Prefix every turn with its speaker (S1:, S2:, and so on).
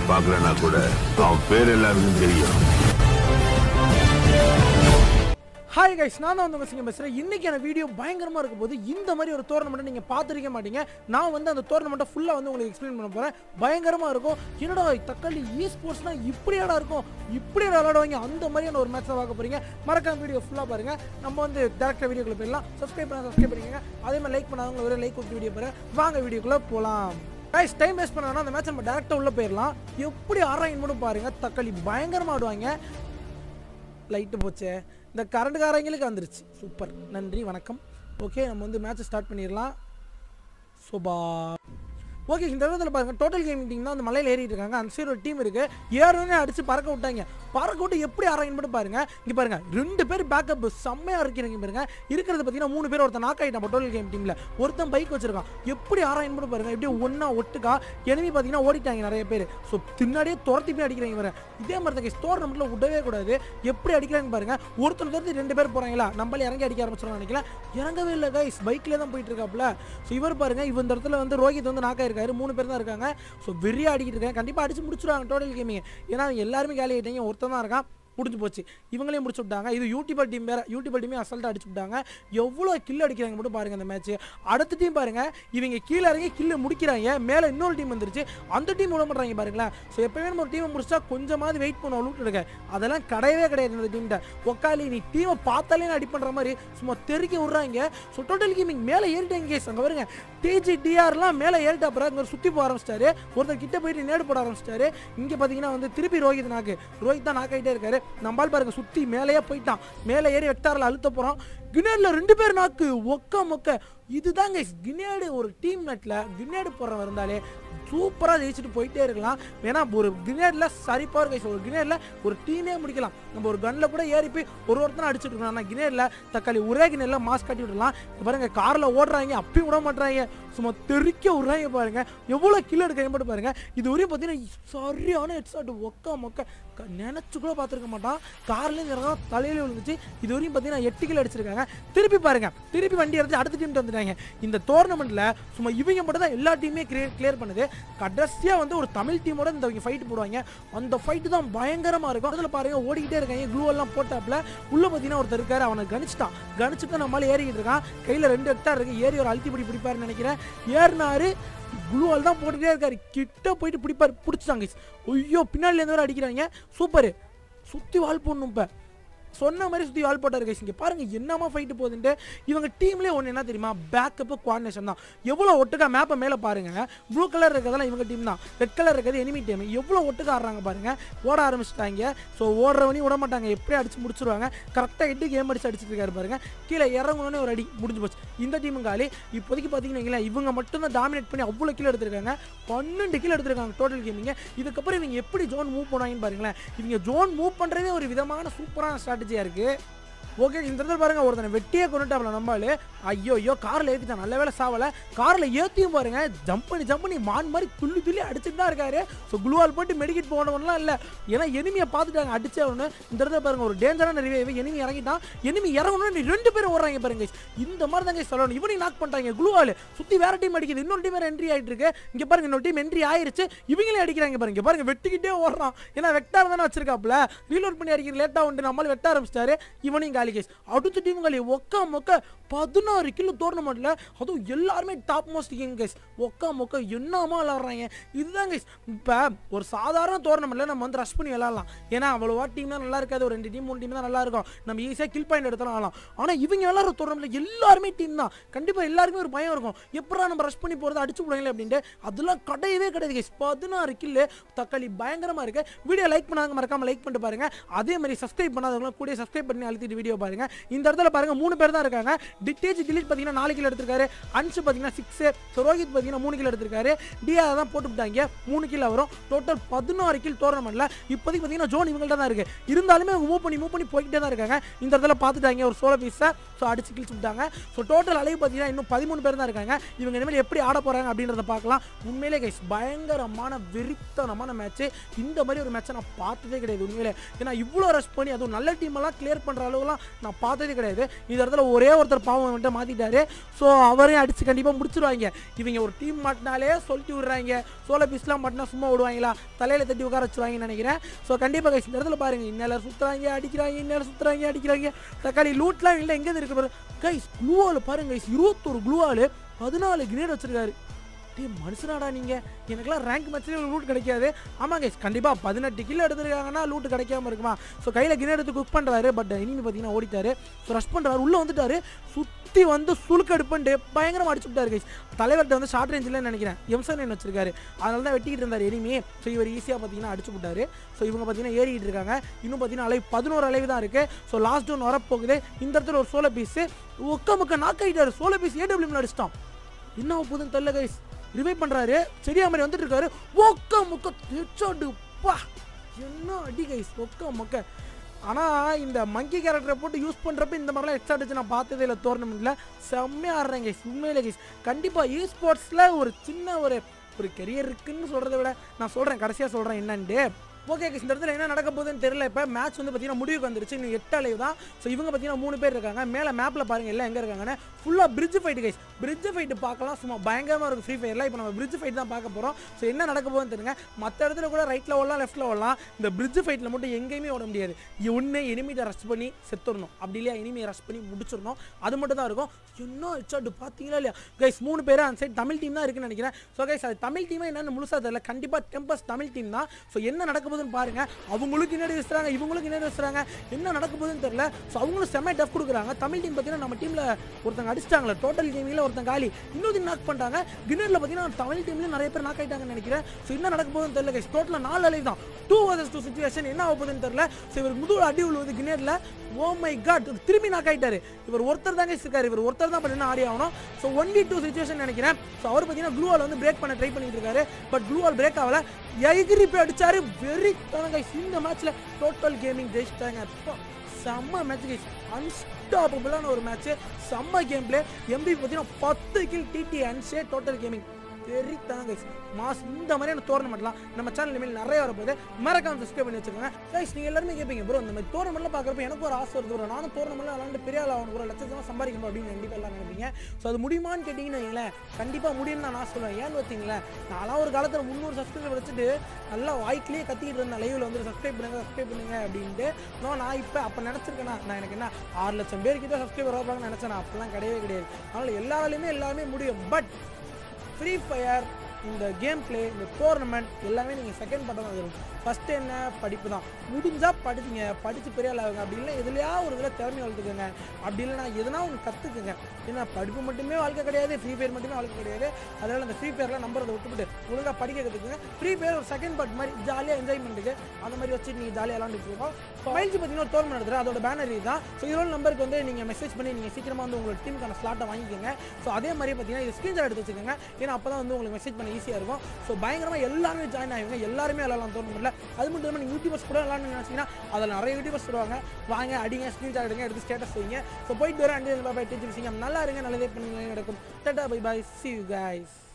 S1: பார்க்கலனா கூட அவன் பேர் எல்லாருக்கும் தெரியும்
S2: ஹாய் கைஸ் நான் தான் வந்து உங்க சிங்கம் பேசுகிறேன் இன்றைக்கான வீடியோ பயங்கரமாக இருக்க போது இந்த மாதிரி ஒரு டோர்னமெண்ட்டை நீங்கள் பார்த்துருக்க மாட்டீங்க நான் வந்து அந்த டோர்னமெண்ட்டை ஃபுல்லாக வந்து உங்களுக்கு எக்ஸ்பிளைன் பண்ண போகிறேன் பயங்கரமாக இருக்கும் என்னடா தக்காளி இ ஸ்போர்ட்ஸ்னால் இப்படியாடா இருக்கும் இப்படியாடா விளாடுவாங்க அந்த மாதிரியான ஒரு மேட்ச்சை பார்க்க போகிறீங்க மறக்காம வீடியோ ஃபுல்லாக பாருங்கள் நம்ம வந்து டேரக்டாக வீடியோக்குள்ளே போயிடலாம் சப்ஸ்கிரைப் பண்ண சப்ஸ்கிரைப் பண்ணிக்கங்க அதே மாதிரி லைக் பண்ணாதவங்க ஒரு லைக் கொடுத்து வீடியோ பாருங்க வாங்க வீடியோக்குள்ளே போகலாம் கைஸ் டைம் வேஸ்ட் பண்ணா அந்த மேட்ச் நம்ம டேரக்டாக உள்ளே போயிடலாம் எப்படி ஆறாயிரம் மட்டும் பாருங்கள் தக்காளி பயங்கரமாக ஆடுவாங்க லைட்டு போச்சே இந்த கரண்ட்காரங்களுக்கு வந்துருச்சு சூப்பர் நன்றி வணக்கம் ஓகே நம்ம வந்து மேட்ச்சை ஸ்டார்ட் பண்ணிடலாம் சோபா ஓகே இந்த விதத்தில் பாருங்க டோட்டல் கேமிங் டீம் தான் அந்த மலையில் ஏறிட்டு இருக்காங்க அந்த சைடு ஒரு டீம் இருக்கு ஏறனே அடிச்சு பறக்க விட்டாங்க பறக்க விட்டு எப்படி ஆறாங்க மட்டும் பாருங்க இங்க பாருங்க ரெண்டு பேர் பேக்கப் செம்மையா இருக்கிறீங்க பாருங்க இருக்கிறது பார்த்தீங்கன்னா மூணு பேர் ஒருத்தன் நாக் ஆகிட்டான் டோட்டல் கேம் டீம்ல ஒருத்தன் பைக் வச்சிருக்கான் எப்படி ஆறாங்க மட்டும் பாருங்க எப்படி ஒண்ணா ஒட்டுக்கா enemy பார்த்தீங்கன்னா ஓடிட்டாங்க நிறைய பேர் ஸோ பின்னாடியே துரத்தி போய் அடிக்கிறாங்க பாருங்க இதே மாதிரி தான் டோர்னமெண்ட்ல விடவே கூடாது எப்படி அடிக்கிறாங்க பாருங்க ஒருத்தர் தவிர்த்து ரெண்டு பேர் போறாங்களா நம்மள இறங்கி அடிக்க ஆரம்பிச்சிடும் நினைக்கல இறங்கவே இல்லை கைஸ் பைக்ல தான் போயிட்டு இருக்காப்ல ஸோ இவர் பாருங்க இவன் இந்த இடத்துல வந்து ரோஹித் வந்து நாக்கா இருக்காரு மூணு பேர் தான் இருக்காங்க ஸோ வெறியா அடிக்கிட்டு இருக்காங்க கண்டிப்பா அடிச்சு முடிச்சிருவாங்க டோட்டல் கேமிங் ஏன்னா எல்லாருமே காலி ஆயிட்டாங்க ஒருத்தன் தான் இருக்கான் முடிஞ்சு போச்சு இவங்களையும் முடிச்சு விட்டாங்க இது யூடியூபர் டீம் வேற யூடியூபர் டீமே அசல்ட்டாக அடிச்சு விட்டாங்க எவ்வளோ கில் அடிக்கிறாங்க மட்டும் பாருங்க அந்த மேட்ச் அடுத்த டீம் பாருங்க இவங்க கீழே இறங்கி கில்ல முடிக்கிறாங்க மேலே இன்னொரு டீம் வந்துருச்சு அந்த டீம் விட மாட்டாங்க பாருங்களேன் ஸோ எப்பவுமே நம்ம ஒரு டீமை முடிச்சா கொஞ்சமாவது வெயிட் பண்ணுவோம் லூட் எடுக்க அதெல்லாம் கிடையவே கிடையாது இந்த டீம்கிட்ட ஒக்காலி நீ டீமை பார்த்தாலே நான் அடி பண்ணுற மாதிரி சும்மா தெறிக்க விட்றாங்க ஸோ டோட்டல் கேமிங் மேலே ஏறிட்டாங்க கேஸ் அங்கே பாருங்க டிஜி டிஆர்லாம் மேலே ஏறிட்ட அப்புறம் அங்கே சுற்றி போக ஆரம்பிச்சிட்டாரு ஒருத்தர் கிட்ட போயிட்டு நேடு போட ஆரம்பிச்சிட்டாரு இங்கே பார்த்தீங்கன்னா வந்து திருப்பி ரோஹித் நாக்கு ரோஹித் தான் நாக்காயிட்டே இருக்காரு நம்மால் பாருங்க சுற்றி மேலேயே போயிட்டான் மேலே ஏறி வெக்டாரில் அழுத்த போகிறோம் கினேடில் ரெண்டு பேர் நாக்கு ஒக்க மொக்க இதுதாங்க கினேடு ஒரு டீம் நெட்டில் கினேடு போடுறவன் இருந்தாலே சூப்பராக ஜெயிச்சுட்டு போயிட்டே இருக்கலாம் ஏன்னா ஒரு கிரேடில் சரிப்பாக கைஸ் ஒரு கிரேடில் ஒரு டீமே முடிக்கலாம் நம்ம ஒரு கன்னில் கூட ஏறி போய் ஒரு ஒருத்தனை அடிச்சுட்டு இருக்கலாம் ஆனால் கிரேடில் தக்காளி ஒரே கிரேடில் மாஸ்க் கட்டி விடலாம் இப்ப பாருங்க காரில் ஓடுறாங்க அப்பயும் விட மாட்டாங்க சும்மா தெறிக்க விடுறாங்க பாருங்க எவ்வளோ கிலோ எடுக்க மட்டும் பாருங்க இது வரையும் பார்த்தீங்கன்னா சரியான ஹெட்ஷாட் ஒக்க மொக்க க- நினைச்சு கூட பார்த்துருக்க மாட்டான் கார்லேருந்து இறங்க தலையில விழுந்துச்சு இது வரையும் பார்த்தீங்கன்னா எட்டு கிலோ அடிச்சிருக்காங்க திருப்பி பாருங்க திருப்பி வண்டி எடுத்து அடுத்த டீம் வந்துட்டாங்க இந்த டோர்னமெண்ட்ல சும்மா இவங்க மட்டும் தான் எல்லா டீமே கிளியர் கிளியர் பண்ணுது கடைசியா வந்து ஒரு தமிழ் டீமோட இந்த ஃபைட் போடுவாங்க அந்த ஃபைட்டு தான் பயங்கரமா இருக்கும் அதில் பாருங்க ஓடிக்கிட்டே இருக்காங்க க்ளூ எல்லாம் போட்டாப்ல உள்ள பார்த்தீங்கன்னா ஒருத்தர் இருக்காரு அவனை கணிச்சிட்டான் கணிச்சுட்டு நம்மளால ஏறிக்கிட்டு இருக்கான் கையில ரெண்டு ஹெக்டார் இருக்கு ஏறி ஒரு அழுத்தி பிடி பிடிப்பாருன்னு நினைக்கிறேன் ஏறினாரு குளுவால் தான் போட்டுட்டே இருக்காரு கிட்ட போயிட்டு பிடிப்பாரு பிடிச்சிட்டாங்க ஐயோ பின்னாடில இருந்து வேற அடிக்கிறாங்க சூப்பர் சுத்தி வால் போடணும் இப்ப சொன்ன மாதிரி சுற்றி வால் போட்டார் கைஸ் இங்கே பாருங்க என்னமா ஃபைட்டு போகுதுன்ட்டு இவங்க டீம்லேயே ஒன்று என்ன தெரியுமா பேக்கப்பு குவாடினேஷன் தான் எவ்வளோ ஒட்டுக்கா மேப்பை மேலே பாருங்க ப்ளூ கலர் இருக்கிறதெல்லாம் இவங்க டீம் தான் ரெட் கலர் இருக்கிறது எனிமி டீம் எவ்வளோ ஒட்டுக்கா ஆடுறாங்க பாருங்க ஓட ஆரம்பிச்சிட்டாங்க ஸோ ஓடுறவனையும் விட மாட்டாங்க எப்படியும் அடிச்சு முடிச்சிருவாங்க கரெக்டாக எட்டு கேம் அடிச்சு அடிச்சிட்டு இருக்காரு பாருங்க கீழே இறங்கணுன்னே ஒரு அடி முடிஞ்சு போச்சு இந்த டீமும் காலி இப்போதைக்கு பார்த்தீங்கன்னா வைங்களேன், இவங்க மட்டும் தான் டாமினேட் பண்ணி அவ்வளோ கீழே எடுத்திருக்காங்க பன்னெண்டு கீழே எடுத்திருக்காங்க டோட்டல் கேமிங்க இதுக்கப்புறம் இவங்க எப்படி ஜோன் மூவ் பண்ணுவாங்கன்னு பாருங்களேன் இவங்க ஜோன் மூவ் பண்ணுறதே ஒரு விதமான சூப்பரான ஸ்ட்ராட்டஜியாக இருக்குது ஓகே இந்த இடத்துல பாருங்க ஒருத்தனை வெட்டியே கொண்டுட்டாப்ல நம்மளு ஐயோ ஐயோ காரில் ஏற்றிட்டான் நல்ல வேலை சாவல காரில் ஏற்றியும் பாருங்க ஜம்ப் பண்ணி ஜம்ப் பண்ணி மான் மாதிரி துள்ளி துள்ளி அடிச்சுட்டு தான் இருக்காரு ஸோ குளுவால் போட்டு மெடிக்கெட் போனவன்லாம் இல்லை ஏன்னா எனிமியை பார்த்துட்டாங்க அடிச்சே ஒன்று இந்த இடத்துல பாருங்க ஒரு டேஞ்சரான ரிவே எனிமி இறங்கிட்டான் எனிமி இறங்கணும் நீ ரெண்டு பேரும் ஓடுறாங்க பாருங்க guys. இந்த மாதிரி தாங்க சொல்லணும் இவனையும் நாக் பண்ணிட்டாங்க குளுவால் சுற்றி வேற டீம் அடிக்குது இன்னொரு டீம் வேற என்ட்ரி ஆயிட்டு இருக்கு இங்கே பாருங்க இன்னொரு டீம் என்ட்ரி ஆயிருச்சு இவங்களே அடிக்கிறாங்க பாருங்க இங்க பாருங்க வெட்டிக்கிட்டே ஓடுறான் ஏன்னா வெக்டார் தானே வச்சிருக்காப்ல ரீலோட் பண்ணி அடிக்கிற லேட்டாக உண்டு நம்மளால வெட்ட ஆரம்பிச்சிட்டாரு இவனையும் காலி கேஸ் அடுத்த டீம் காலி ஒக்கா மொக்க பதினாறு கிலோ டோர்னமெண்ட்ல அதுவும் எல்லாருமே டாப் மோஸ்ட் கிங் கைஸ் ஒக்கா மொக்க என்னமா விளாட்றாங்க இதுதான் கைஸ் இப்போ ஒரு சாதாரண டோர்னமெண்ட்ல நம்ம வந்து ரஷ் பண்ணி விளாட்லாம் ஏன்னா அவ்வளோவா டீம் தான் நல்லா இருக்காது ஒரு ரெண்டு டீம் மூணு டீம் தான் நல்லா இருக்கும் நம்ம ஈஸியாக கில் பாயிண்ட் எடுத்தாலும் ஆகலாம் ஆனால் இவங்க விளாட்ற டோர்னமெண்ட்ல எல்லாருமே டீம் தான் கண்டிப்பாக எல்லாருக்குமே ஒரு பயம் இருக்கும் எப்படா நம்ம ரஷ் பண்ணி போகிறது அடிச்சு விடுவாங்களே அப்படின்ட்டு அதெல்லாம் கிடையவே கிடையாது கைஸ் பதினாறு கில்லு தக்காளி பயங்கரமாக இருக்கு வீடியோ லைக் பண்ணாங்க மறக்காம லைக் பண்ணிட்டு பாருங்க அதே மாதிரி சப்ஸ்கிரைப் பண்ணாதவங்களும் கூட சப்ஸ்கிரைப் பண்ணி அழுத்திட்டு வீடியோ பாருங்க இந்த இடத்துல பாருங்க மூணு பேர் தான் இருக்காங்க டிட்டேஜ் டிலீட் பார்த்தீங்கன்னா நாலு கிலோ எடுத்திருக்காரு அன்சு பார்த்தீங்கன்னா சிக்ஸ் ரோஹித் பார்த்தீங்கன்னா மூணு கிலோ எடுத்திருக்காரு டிஆ தான் போட்டு விட்டாங்க மூணு கிலோ வரும் டோட்டல் பதினாறு கில் டோர்னமெண்ட்ல இப்போதைக்கு பார்த்தீங்கன்னா ஜோன் இவங்கள்ட்ட தான் இருக்கு இருந்தாலுமே அவங்க மூவ் பண்ணி மூவ் பண்ணி போய்கிட்டே தான் இருக்காங்க இந்த இடத்துல பார்த்துட்டாங்க ஒரு சோலோ பீஸை ஸோ அடிச்சு கிழிச்சு விட்டாங்க ஸோ டோட்டல் அளவு பார்த்தீங்கன்னா இன்னும் பதிமூணு பேர் தான் இருக்காங்க இவங்க இனிமேல் எப்படி ஆட போறாங்க அப்படின்றத பார்க்கலாம் உண்மையிலே கைஸ் பயங்கரமான வெறித்தனமான மேட்ச் இந்த மாதிரி ஒரு மேட்சை நான் பார்த்ததே கிடையாது உண்மையிலே ஏன்னா இவ்வளோ ரஷ் பண்ணி அதுவும் நல்ல டீம் எல்லாம் கிளியர் பண்ற அளவுலாம் நான் பார்த்ததே கிடையாது இந்த இடத்துல ஒரே ஒருத்தர் பாவம் வந்துட்டு மாற்றிட்டாரு ஸோ அவரையும் அடித்து கண்டிப்பாக முடிச்சிருவாங்க இவங்க ஒரு டீம் மாட்டினாலே சொல்லிட்டு விடுறாங்க சோலோ பீஸ்லாம் மாட்டினா சும்மா விடுவாங்களா தலையில் தட்டி உட்கார வச்சுருவாங்கன்னு நினைக்கிறேன் ஸோ கண்டிப்பாக guys, இந்த இடத்துல பாருங்க இன்னும் சுற்றுறாங்க அடிக்கிறாங்க இன்னும் சுற்றுறாங்க அடிக்கிறாங்க தக்காளி லூட்லாம் இல்லை எங்கே இருக்கு பாரு கைஸ் க்ளூவால் பாருங்க கைஸ் இருபத்தொரு க்ளூவால் பதினாலு கிரேட் வச்சிருக்காரு டே மனுஷனாடா நீங்க எனக்கெல்லாம் ரேங்க் மேட்ச்லேயே லூட் கிடைக்காது ஆமாம் கைஸ் கண்டிப்பாக பதினெட்டு கிலோ எடுத்துருக்காங்கன்னா லூட் கிடைக்காம இருக்குமா ஸோ கையில் கிணறு எடுத்து குக் பண்ணுறாரு பட் இனிமே பார்த்தீங்கன்னா ஓடிட்டாரு ஸோ ரஷ் பண்ணுறாரு உள்ளே வந்துட்டாரு சுற்றி வந்து சுழுக்கு எடுப்புன்ட்டு பயங்கரமாக அடிச்சு விட்டாரு கைஸ் தலைவர்கிட்ட வந்து ஷார்ட் ரேஞ்சில் நினைக்கிறேன் எம்சன் என்ன வச்சிருக்காரு அதனால தான் வெட்டிக்கிட்டு இருந்தார் எனிமே ஸோ இவர் ஈஸியாக பார்த்தீங்கன்னா அடிச்சு விட்டாரு ஸோ இவங்க பார்த்தீங்கன்னா ஏறிட்டு இருக்காங்க இன்னும் பார்த்தீங்கன்னா அலைவ் பதினோரு அலைவு தான் இருக்குது ஸோ லாஸ்ட் ஒன் வரப்போகுது இந்த இடத்துல ஒரு சோலோ பீஸு ஒக்க முக்க நாக் ஆகிட்டாரு சோலோ பீஸ் ஏடபிள்யூமில் அடிச்சிட்டான் என்ன ஆக போகுதுன்னு தெரியல கைஸ் ரிவைவ் பண்றாரு செடியா மாதிரி வந்துட்டு இருக்காரு ஒக்க முக்க தெச்சோடு பா என்ன அடி கைஸ் ஒக்க முக்க ஆனா இந்த மங்கி கேரக்டரை போட்டு யூஸ் பண்றப்ப இந்த மாதிரிலாம் எக்ஸ்ட்ரா அடிச்சு நான் பார்த்ததே இல்லை டோர்னமெண்ட்ல செம்மையா ஆடுறேன் கைஸ் உண்மையிலே கைஸ் கண்டிப்பா இ ஸ்போர்ட்ஸ்ல ஒரு சின்ன ஒரு ஒரு கெரியர் இருக்குன்னு சொல்றதை விட நான் சொல்றேன் கடைசியா சொல்றேன் என்னன்ட்டு ஓகே இந்த இடத்துல என்ன நடக்க போகுதுன்னு தெரியல இப்போ மேட்ச் வந்து பார்த்தீங்கன்னா முடிவுக்கு வந்துருச்சு இன்னும் எட்டு அலைவு தான் ஸோ இவங்க பார்த்தீங்கன்னா மூணு பேர் இருக்காங்க மேலே மேப்பில் பாருங்க எல்லாம் எங்கே இருக்காங்கன்னு ஃபுல்லாக bridge fight guys bridge fight பார்க்கலாம் சும்மா பயங்கரமாக இருக்கும் ஃப்ரீ ஃபயரில் இப்போ நம்ம பிரிட்ஜ் ஃபைட் தான் பார்க்க போகிறோம் ஸோ என்ன நடக்க போகுதுன்னு தெரியுங்க மற்ற இடத்துல கூட ரைட்டில் ஓடலாம் லெஃப்ட்டில் ஓடலாம் இந்த பிரிட்ஜ் ஃபைட்டில் மட்டும் எங்கேயுமே ஓட முடியாது ஒன்று எனிமியை ரஷ் பண்ணி செத்துடணும் அப்படி இல்லையா எனிமியை ரஷ் பண்ணி முடிச்சிடணும் அது மட்டும் தான் இருக்கும் என்ன ஹெட்ஷாட் பார்த்தீங்களா இல்லையா கைஸ் மூணு பேர் அந்த சைடு தமிழ் டீம் தான் இருக்குன்னு நினைக்கிறேன் ஸோ கைஸ் அது தமிழ் டீமாக என்னன்னு முழுசாக தெரியல கண்டிப்பாக டெம்பஸ் தமிழ் டீம் தான் ஸோ என்ன நடக்க போகுதுன்னு பாருங்க அவங்களுக்கு இன்னடி வச்சுறாங்க இவங்களுக்கு இன்னடி வச்சுறாங்க என்ன நடக்க போகுதுன்னு தெரியல ஸோ அவங்களும் செம்ம டஃப் கொடுக்குறாங்க தமிழ் டீம் பார்த்தீங்கன்னா நம்ம டீமில் ஒருத்தங்க அடிச்சிட்டாங்களே டோட்டல் கேமிங்கில் ஒருத்தங்க காலி இன்னொரு நாக் பண்ணிட்டாங்க கின்னரில் பார்த்தீங்கன்னா தமிழ் டீம்லேயும் நிறைய பேர் நாக் ஆயிட்டாங்கன்னு நினைக்கிறேன் ஸோ என்ன நடக்க போகுதுன்னு தெரியல கைஸ் டோட்டலாக நாலு அலை தான் டூ வர்சஸ் டூ சுச்சுவேஷன் என்ன ஆக போகுதுன்னு தெரியல ஸோ இவர் முதுகு அடி விழுவது கின்னரில் ஓ மை காட் திரும்பி நாக் ஆயிட்டாரு இவர் ஒருத்தர் தாங்க இருக்காரு இவர் ஒருத்தர் தான் பண்ணி ஆடி ஆகணும் so one v two situation நினைக்கிறேன் ஸோ அவர் பார்த்தீங்கன்னா க்ளூவால் வந்து பிரேக் பண்ண ட்ரை பண்ணிட்டு இருக்காரு பட் க்ளூவால் பிரேக் ஆகல எகிரி போய் அடிச்சாரு வெரி கைஸ் இந்த மேட்ச்ல டோட்டல் கேமிங் ஜெயிச்சிட்டாங்க அப்பா, செம்ம மேட்ச் கைஸ் அன்ஸ்டாப்பபிளான ஒரு மேட்ச் செம்ம கேம் பிளே எம்பி பார்த்தீங்கன்னா பத்து கில் டிடி அன்சே டோட்டல் கேமிங் வெறித்தாங்க கைஸ் மாஸ் இந்த மாதிரியான டோர்னமெண்ட்லாம் நம்ம சேனல் இனிமேல் நிறைய வரப்போகுது மறக்காம சப்ஸ்கிரைப் பண்ணி வச்சுக்கோங்க கைஸ் நீங்கள் எல்லாருமே கேட்பீங்க ப்ரோ இந்த மாதிரி டோர்னமெண்ட்லாம் பார்க்குறப்ப எனக்கு ஒரு ஆசை வருது bro. நானும் டோர்னமெண்ட்லாம் விளாண்டு பெரிய ஆள் ஆகணும் ப்ரோ லட்சத்தெல்லாம் சம்பாதிக்கணும் அப்படின்னு கண்டிப்பாக எல்லாம் நினைப்பீங்க ஸோ அது முடியுமான்னு கேட்டிங்கன்னு வைங்களேன் கண்டிப்பாக முடியும்னு நான் நான் சொல்லுவேன் ஏன்னு பார்த்தீங்களேன் நான்லாம் ஒரு காலத்தில் முந்நூறு சப்ஸ்கிரைபர் வச்சுட்டு நல்லா வாய்க்கிலேயே கத்திக்கிட்டு இருந்தேன் லைவில் வந்து சப்ஸ்கிரைப் பண்ணுங்க சப்ஸ்கிரைப் பண்ணுங்க அப்படின்ட்டு நோ நான் இப்போ அப்போ நினச்சிருக்கேனா நான் எனக்கு என்ன ஆறு லட்சம் பேர்கிட்ட சப்ஸ்கிரைபர் வரப்பாங்கன்னு நினச்சேன் நான் அப்பெல்லாம் கிடையவே கிடையாது அதனால் எல்லாராலையுமே எல்லாமே முடியும் பட் ஃப்ரீ ஃபயர் இந்த கேம் ப்ளே இந்த டோர்னமெண்ட் எல்லாமே நீங்கள் செகண்ட் பட்டம் தான் வரும் ஃபஸ்ட்டு என்ன படிப்பு தான் முடிஞ்சால் படிச்சுங்க படித்து பெரிய ஆளாகுங்க அப்படி இல்லை எதுலையா ஒரு இதில் திறமை வளர்த்துக்கோங்க அப்படி இல்லைனா எதுனா ஒன்று கற்றுக்குங்க ஏன்னா படிப்பு மட்டுமே வாழ்க்கை கிடையாது ஃப்ரீ ஃபயர் மட்டுமே வாழ்க்கை கிடையாது அதனால் அந்த ஃப்ரீ ஃபயர்லாம் நம்புறதை விட்டுவிட்டு ஒழுங்காக படிக்க கற்றுக்குங்க ஃப்ரீ ஃபயர் ஒரு செகண்ட் பார்ட் மாதிரி ஜாலியாக என்ஜாய்மெண்ட்டுக்கு அந்த மாதிரி வச்சு நீங்கள் ஜாலியாக விளாண்டுட்டு இருக்கோம் மைல்ஸ் பார்த்தீங்கன்னா ஒரு டோர்னமெண்ட் நடத்துகிற அதோட பேனர் தான் ஸோ இதோட நம்பருக்கு வந்து நீங்கள் மெசேஜ் பண்ணி நீங்கள் சீக்கிரமாக வந்து உங்களோட டீமுக்கான ஸ்லாட்டை வாங்கிக்கோங்க ஸோ அதே மாதிரி பார்த்தீங்கன்னா இது ஸ்க்ரீன்ஷாட் எடுத்து வச்சுக்கோங்க ஏன்னா அப்போ தான் வந்து உங்களுக்கு மெசேஜ் பண்ண ஈஸியாக இருக்கும் ஸோ பயங்கரமாக எல்லாருமே ஜாயின் ஆகிங்க எல்லாருமே விளாட்லாம் டோர்னமெண்ட்டில் அது மட்டும் இல்லாமல் நீங்கள் யூடியூபர்ஸ் கூட விளாட்னு நினச்சிங்கன்னா அதில் நிறைய யூடியூபர்ஸ் வருவாங்க வாங்க அடிங்க ஸ்க்ரீன்ஷாட் எடுங்க எடுத்து ஸ்டேட்டஸ் வைங்க ஸோ போயிட்டு வரேன் அண்ட் பாய் டீச்சர் நல்லா இருங்க நல்லதே பண்ணுங்க நடக்கும் tata bye bye see you guys